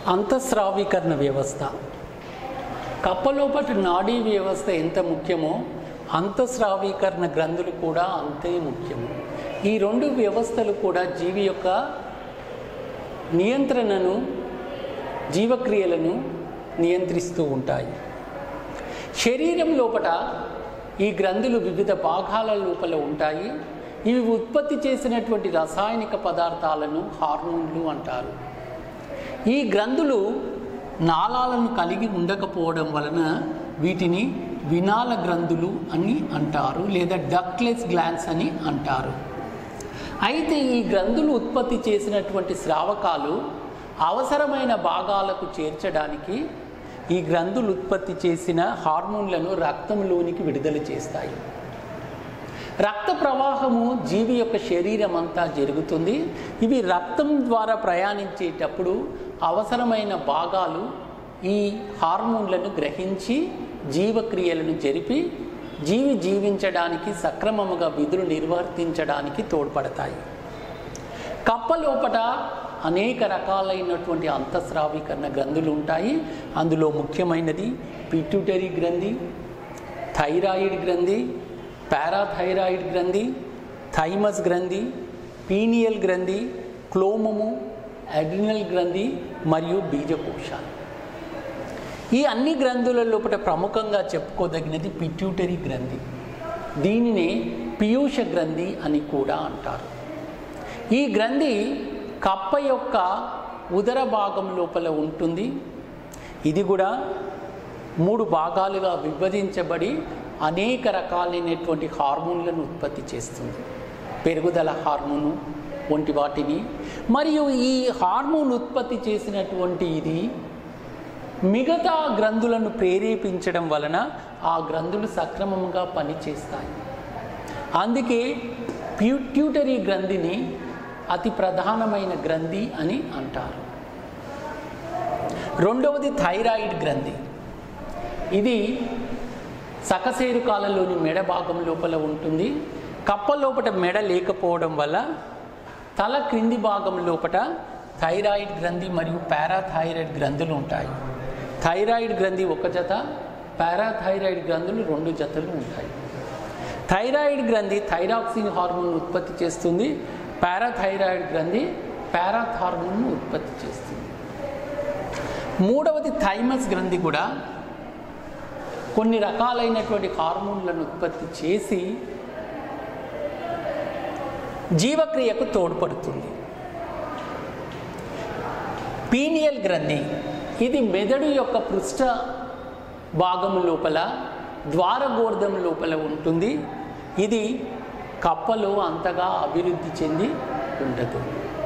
అంతఃస్రావీకరణ వ్యవస్థ కప్పలోపటి నాడీ వ్యవస్థ ఎంత ముఖ్యమో అంతఃస్రావీకరణ గ్రంథులు కూడా అంతే ముఖ్యము ఈ రెండు వ్యవస్థలు కూడా జీవి యొక్క నియంత్రణను జీవక్రియలను నియంత్రిస్తూ ఉంటాయి శరీరం లోపల ఈ గ్రంథులు వివిధ భాగాల లోపల ఉంటాయి ఇవి ఉత్పత్తి చేసినటువంటి రసాయనిక పదార్థాలను హార్మోన్లు అంటారు ఈ గ్రంథులు నాళాలను కలిగి ఉండకపోవడం వలన వీటిని వినాల గ్రంథులు అని అంటారు లేదా డక్లెస్ గ్లాన్స్ అని అంటారు అయితే ఈ గ్రంథులు ఉత్పత్తి చేసినటువంటి స్రావకాలు అవసరమైన భాగాలకు చేర్చడానికి ఈ గ్రంథులు ఉత్పత్తి చేసిన హార్మోన్లను రక్తంలోనికి విడుదల చేస్తాయి రక్త ప్రవాహము జీవి యొక్క శరీరం అంతా జరుగుతుంది ఇవి రక్తం ద్వారా ప్రయాణించేటప్పుడు అవసరమైన భాగాలు ఈ హార్మోన్లను గ్రహించి జీవక్రియలను జరిపి జీవి జీవించడానికి సక్రమముగా విధులు నిర్వర్తించడానికి తోడ్పడతాయి కప్ప లోపట అనేక రకాలైనటువంటి అంతఃస్రావీకరణ గ్రంథులు ఉంటాయి అందులో ముఖ్యమైనది పిట్యూటరీ గ్రంథి థైరాయిడ్ గ్రంథి పారాథైరాయిడ్ గ్రంథి థైమస్ గ్రంథి పీనియల్ గ్రంథి క్లోమము అడ్రినల్ గ్రంథి మరియు బీజకోశాలు ఈ అన్ని గ్రంథుల లోపల ప్రముఖంగా చెప్పుకోదగినది పిట్యూటరీ గ్రంథి దీనినే పీయూష గ్రంథి అని కూడా అంటారు ఈ గ్రంథి కప్ప యొక్క ఉదర భాగం లోపల ఉంటుంది ఇది కూడా మూడు భాగాలుగా విభజించబడి అనేక రకాలైనటువంటి హార్మోన్లను ఉత్పత్తి చేస్తుంది పెరుగుదల హార్మోను వంటి వాటిని మరియు ఈ హార్మోన్ ఉత్పత్తి చేసినటువంటి ఇది మిగతా గ్రంథులను ప్రేరేపించడం వలన ఆ గ్రంథులు సక్రమంగా పనిచేస్తాయి అందుకే ప్యూట్యూటరీ గ్రంథిని అతి ప్రధానమైన గ్రంథి అని అంటారు రెండవది థైరాయిడ్ గ్రంథి ఇది సకసేరు కాలంలోని మెడ భాగం లోపల ఉంటుంది కప్ప లోపల మెడ లేకపోవడం వల్ల తల క్రింది భాగం లోపల థైరాయిడ్ గ్రంథి మరియు పారాథైరాయిడ్ గ్రంథులు ఉంటాయి థైరాయిడ్ గ్రంథి ఒక జత పారాథైరాయిడ్ గ్రంథులు రెండు జతలు ఉంటాయి థైరాయిడ్ గ్రంథి థైరాక్సిన్ హార్మోన్ ఉత్పత్తి చేస్తుంది పారాథైరాయిడ్ గ్రంథి పారాథ్ హార్మోన్ను ఉత్పత్తి చేస్తుంది మూడవది థైమస్ గ్రంథి కూడా కొన్ని రకాలైనటువంటి హార్మోన్లను ఉత్పత్తి చేసి జీవక్రియకు తోడ్పడుతుంది పీనియల్ గ్రంథి ఇది మెదడు యొక్క పృష్ఠ భాగం లోపల ద్వారగోర్ధం లోపల ఉంటుంది ఇది కప్పలో అంతగా అభివృద్ధి చెంది ఉండదు